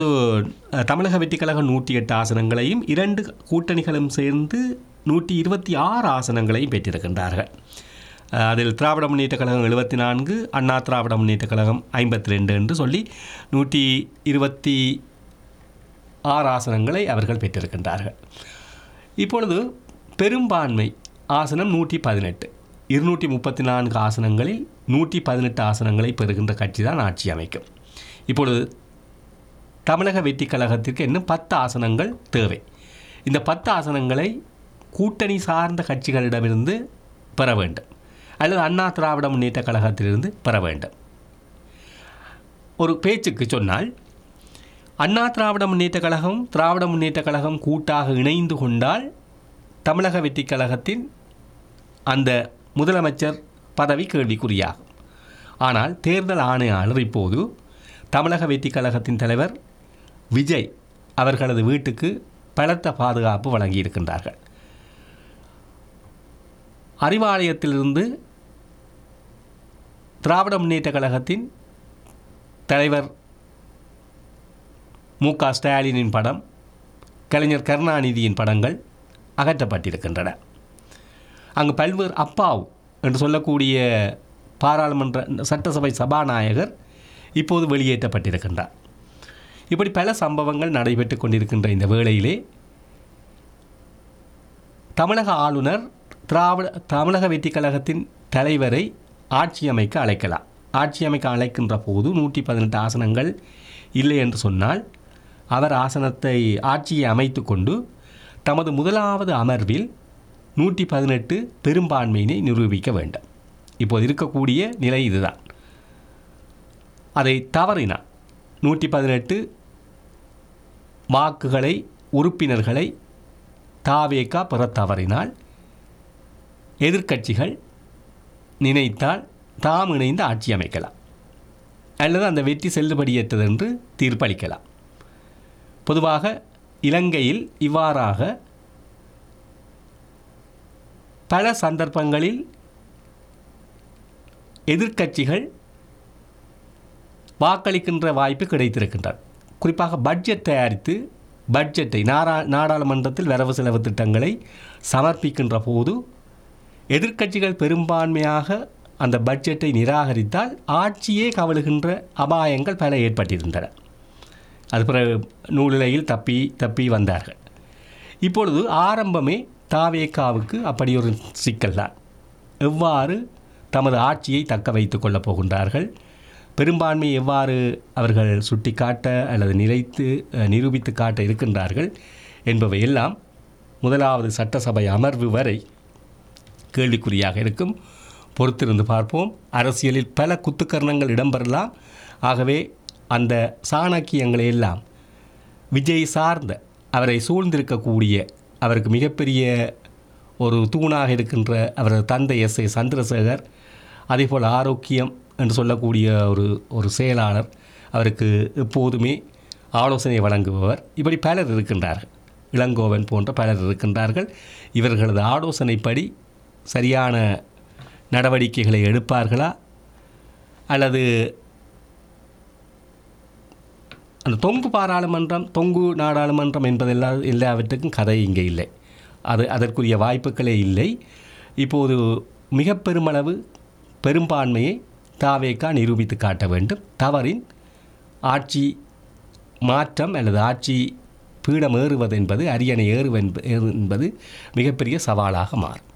அஹ், தமிழக வெற்றிக்கழகம் நூற்றி எட்டு ஆசனங்களையும் இரண்டு கூட்டணிகளும் சேர்ந்து நூற்றி இருபத்தி ஆறு ஆசனங்களையும் பெற்றிருக்கின்றார்கள் அஹ், அதில் திராவிட முன்னேற்ற கழகம் எழுபத்தி நான்கு அண்ணா திராவிட முன்னேற்ற கழகம் ஐம்பத்தி ரெண்டு என்று சொல்லி நூற்றி இருபத்தி ஆறு ஆசனங்களை அவர்கள் பெற்றிருக்கின்றார்கள் இப்பொழுது பெரும்பான்மை ஆசனம் நூற்றி பதினெட்டு இருநூற்றி முப்பத்தி நான்கு ஆசனங்களில் நூற்றி பதினெட்டு ஆசனங்களை பெறுகின்ற கட்சி தான் ஆட்சி அமைக்கும் இப்பொழுது தமிழக வெற்றி கழகத்திற்கு இன்னும் பத்து ஆசனங்கள் தேவை இந்த பத்து ஆசனங்களை கூட்டணி சார்ந்த கட்சிகளிடமிருந்து பெற வேண்டும் அல்லது அண்ணா திராவிட முன்னேற்ற கழகத்திலிருந்து பெற வேண்டும் ஒரு பேச்சுக்கு சொன்னால் அண்ணா திராவிட முன்னேற்ற கழகம் திராவிட முன்னேற்ற கழகம் கூட்டாக இணைந்து கொண்டால் தமிழக வெற்றி கழகத்தின் அந்த முதலமைச்சர் பதவி கேள்விக்குறியாகும் ஆனால் தேர்தல் ஆணையாளர் இப்போது தமிழக வெற்றி கழகத்தின் தலைவர் விஜய் அவர்களது வீட்டுக்கு பலத்த பாதுகாப்பு வழங்கியிருக்கின்றார்கள் அறிவாலயத்திலிருந்து திராவிட முன்னேற்ற கழகத்தின் தலைவர் மு க ஸ்டாலினின் படம் கலைஞர் கருணாநிதியின் படங்கள் அகற்றப்பட்டிருக்கின்றன அங்கு பல்வேறு அப்பாவு என்று சொல்லக்கூடிய பாராளுமன்ற சட்டசபை சபாநாயகர் இப்போது வெளியேற்றப்பட்டிருக்கின்றார் இப்படி பல சம்பவங்கள் நடைபெற்று கொண்டிருக்கின்ற இந்த வேளையிலே தமிழக ஆளுநர் திராவிட தமிழக வெற்றிக் கழகத்தின் தலைவரை ஆட்சி அமைக்க அழைக்கலாம் ஆட்சி அமைக்க அழைக்கின்ற போது நூற்றி பதினெட்டு ஆசனங்கள் இல்லை என்று சொன்னால் அவர் ஆசனத்தை ஆட்சியை அமைத்து கொண்டு தமது முதலாவது அமர்வில் நூற்றி பதினெட்டு பெரும்பான்மையினை நிரூபிக்க வேண்டும் இப்போது இருக்கக்கூடிய நிலை இதுதான் அதை தவறினார் நூற்றி பதினெட்டு வாக்குகளை உறுப்பினர்களை தாவேக்கா பெற தவறினால் எதிர்க்கட்சிகள் நினைத்தால் தாம் இணைந்து ஆட்சி அமைக்கலாம் அல்லது அந்த வெற்றி செல்லுபடியற்றது என்று தீர்ப்பளிக்கலாம் பொதுவாக இலங்கையில் இவ்வாறாக பல சந்தர்ப்பங்களில் எதிர்க்கட்சிகள் வாக்களிக்கின்ற வாய்ப்பு கிடைத்திருக்கின்றது குறிப்பாக பட்ஜெட் தயாரித்து பட்ஜெட்டை நாரா நாடாளுமன்றத்தில் வரவு செலவு திட்டங்களை சமர்ப்பிக்கின்ற போது எதிர்க்கட்சிகள் பெரும்பான்மையாக அந்த பட்ஜெட்டை நிராகரித்தால் ஆட்சியே கவலுகின்ற அபாயங்கள் பல ஏற்பட்டிருந்தன அது பிறகு நூலிலையில் தப்பி தப்பி வந்தார்கள் இப்பொழுது ஆரம்பமே தாவேக்காவுக்கு அப்படி ஒரு சிக்கல் தான் எவ்வாறு தமது ஆட்சியை தக்க வைத்துக் கொள்ளப் போகின்றார்கள் பெரும்பான்மை எவ்வாறு அவர்கள் சுட்டிக்காட்ட அல்லது நிலைத்து அஹ், நிரூபித்து காட்ட இருக்கின்றார்கள் என்பவை எல்லாம் முதலாவது சட்டசபை அமர்வு வரை கேள்விக்குறியாக இருக்கும் பொறுத்திருந்து பார்ப்போம் அரசியலில் பல குத்துக்கரணங்கள் இடம்பெறலாம் ஆகவே அந்த சாணக்கியங்களை எல்லாம் விஜய் சார்ந்த அவரை சூழ்ந்திருக்கக்கூடிய அவருக்கு மிகப்பெரிய ஒரு தூணாக இருக்கின்ற அவரது தந்தை எஸ் ஏ சந்திரசேகர் அதேபோல் ஆரோக்கியம் என்று சொல்லக்கூடிய ஒரு ஒரு செயலாளர் அவருக்கு எப்போதுமே ஆலோசனை வழங்குபவர் இப்படி பலர் இருக்கின்றார்கள் இளங்கோவன் போன்ற பலர் இருக்கின்றார்கள் இவர்களது ஆலோசனைப்படி சரியான நடவடிக்கைகளை எடுப்பார்களா அல்லது அந்த தொங்கு பாராளுமன்றம் தொங்கு நாடாளுமன்றம் என்பதெல்லா எல்லாவற்றுக்கும் கதை இங்கே இல்லை அது அதற்குரிய வாய்ப்புகளே இல்லை இப்போது மிக பெருமளவு பெரும்பான்மையை தாவேக்கா நிரூபித்து காட்ட வேண்டும் தவறின் ஆட்சி மாற்றம் அல்லது ஆட்சி பீடம் ஏறுவது என்பது அரியணை ஏறுவது என்பது மிகப்பெரிய சவாலாக மாறும்